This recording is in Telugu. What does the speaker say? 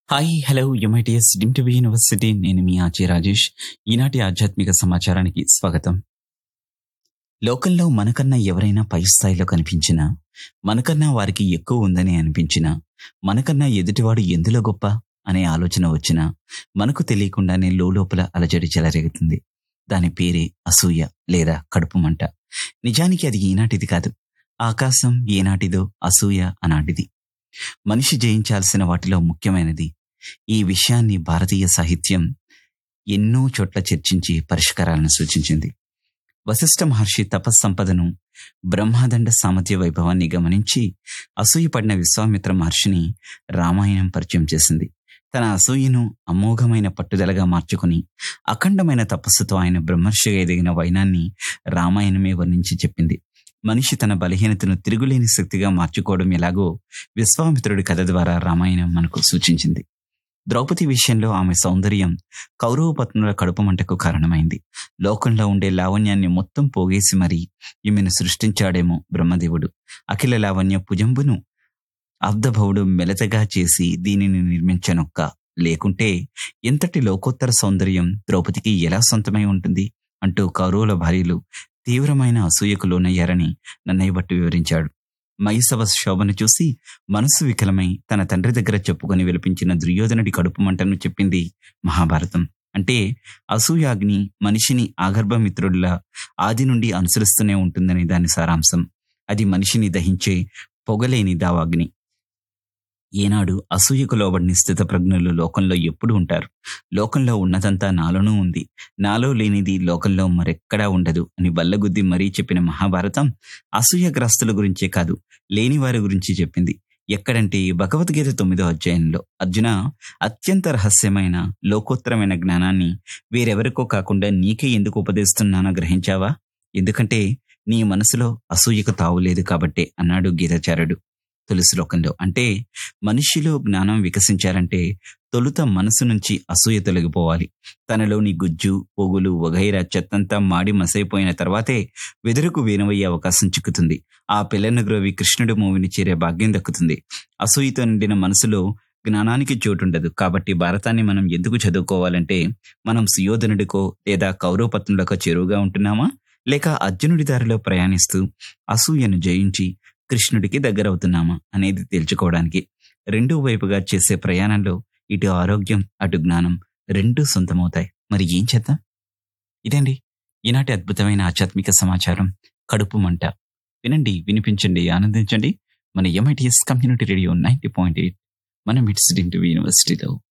హాయ్ హలో యుమైటిఎస్ డింటివి యూనివర్సిటీ నేను మీ ఆచి రాజేష్ ఈనాటి ఆధ్యాత్మిక సమాచారానికి స్వాగతం లోకంలో మనకన్నా ఎవరైనా పై స్థాయిలో కనిపించినా మనకన్నా వారికి ఎక్కువ ఉందని అనిపించినా మనకన్నా ఎదుటివాడు ఎందులో గొప్ప అనే ఆలోచన వచ్చినా మనకు తెలియకుండానే లోపల అలజడి చెలరేగుతుంది దాని పేరే అసూయ లేదా కడుపు మంట నిజానికి అది ఈనాటిది కాదు ఆకాశం ఏనాటిదో అసూయ అనాటిది మనిషి జయించాల్సిన వాటిలో ముఖ్యమైనది ఈ విషయాన్ని భారతీయ సాహిత్యం ఎన్నో చోట్ల చర్చించి పరిష్కారాలను సూచించింది వశిష్ఠ మహర్షి తపస్సంపదను బ్రహ్మాదండ సామర్థ్య వైభవాన్ని గమనించి అసూయపడిన విశ్వామిత్ర మహర్షిని రామాయణం పరిచయం చేసింది తన అసూయను అమోఘమైన పట్టుదలగా మార్చుకుని అఖండమైన తపస్సుతో ఆయన బ్రహ్మర్షిగా ఎదిగిన వైనాన్ని రామాయణమే వర్ణించి చెప్పింది మనిషి తన బలహీనతను తిరుగులేని శక్తిగా మార్చుకోవడం ఎలాగో విశ్వామిత్రుడి కథ ద్వారా రామాయణం మనకు సూచించింది ద్రౌపది విషయంలో ఆమె సౌందర్యం కౌరవ పత్నుల కడుపు మంటకు కారణమైంది లోకంలో ఉండే లావణ్యాన్ని మొత్తం పోగేసి మరీ ఈమెను సృష్టించాడేమో బ్రహ్మదేవుడు అఖిల లావణ్య పుజంబును అబ్దభవుడు మెలతగా చేసి దీనిని నిర్మించనొక్క లేకుంటే ఎంతటి లోకోత్తర సౌందర్యం ద్రౌపదికి ఎలా సొంతమై ఉంటుంది అంటూ కౌరవుల భార్యలు తీవ్రమైన అసూయకు లోనయ్యారని నన్నయ్య భట్టు వివరించాడు మైసవ శోభను చూసి మనసు వికలమై తన తండ్రి దగ్గర చెప్పుకొని విలపించిన దుర్యోధనుడి కడుపు మంటను చెప్పింది మహాభారతం అంటే అసూయాగ్ని మనిషిని ఆగర్భమిత్రుడిలా ఆది నుండి అనుసరిస్తూనే ఉంటుందని దాని సారాంశం అది మనిషిని దహించే పొగలేని దావాగ్ని ఏనాడు అసూయకు లోబడిన స్థిత ప్రజ్ఞులు లోకంలో ఎప్పుడు ఉంటారు లోకంలో ఉన్నదంతా నాలోనూ ఉంది నాలో లేనిది లోకంలో మరెక్కడా ఉండదు అని బల్లగుద్ది మరీ చెప్పిన మహాభారతం అసూయగ్రస్తుల గురించే కాదు లేని వారి గురించి చెప్పింది ఎక్కడంటే భగవద్గీత తొమ్మిదో అధ్యాయంలో అర్జున అత్యంత రహస్యమైన లోకోత్తరమైన జ్ఞానాన్ని వేరెవరికో కాకుండా నీకే ఎందుకు ఉపదేస్తున్నానో గ్రహించావా ఎందుకంటే నీ మనసులో అసూయకు తావులేదు కాబట్టే అన్నాడు గీతాచార్యుడు తొలి శ్లోకంలో అంటే మనిషిలో జ్ఞానం వికసించాలంటే తొలుత మనసు నుంచి అసూయ తొలగిపోవాలి తనలోని గుజ్జు పొగులు వగైరా చెత్తంతా మాడి మసైపోయిన తర్వాతే వెదురుకు వీనవయ్యే అవకాశం చిక్కుతుంది ఆ పిల్లను గ్రోవి కృష్ణుడి మూవిని చేరే భాగ్యం దక్కుతుంది అసూయతో నిండిన మనసులో జ్ఞానానికి చోటుండదు కాబట్టి భారతాన్ని మనం ఎందుకు చదువుకోవాలంటే మనం సుయోధనుడికో లేదా కౌరవపత్నులకో చెరువుగా ఉంటున్నామా లేక అర్జునుడి దారిలో ప్రయాణిస్తూ అసూయను జయించి కృష్ణుడికి దగ్గరవుతున్నామా అనేది తేల్చుకోవడానికి రెండో వైపుగా చేసే ప్రయాణంలో ఇటు ఆరోగ్యం అటు జ్ఞానం రెండూ సొంతమవుతాయి మరి ఏం చేద్దాం ఇదండి ఈనాటి అద్భుతమైన ఆధ్యాత్మిక సమాచారం కడుపు మంట వినండి వినిపించండి ఆనందించండి మన MITS community radio ninety point eight మన మిడ్స్ యూనివర్సిటీలో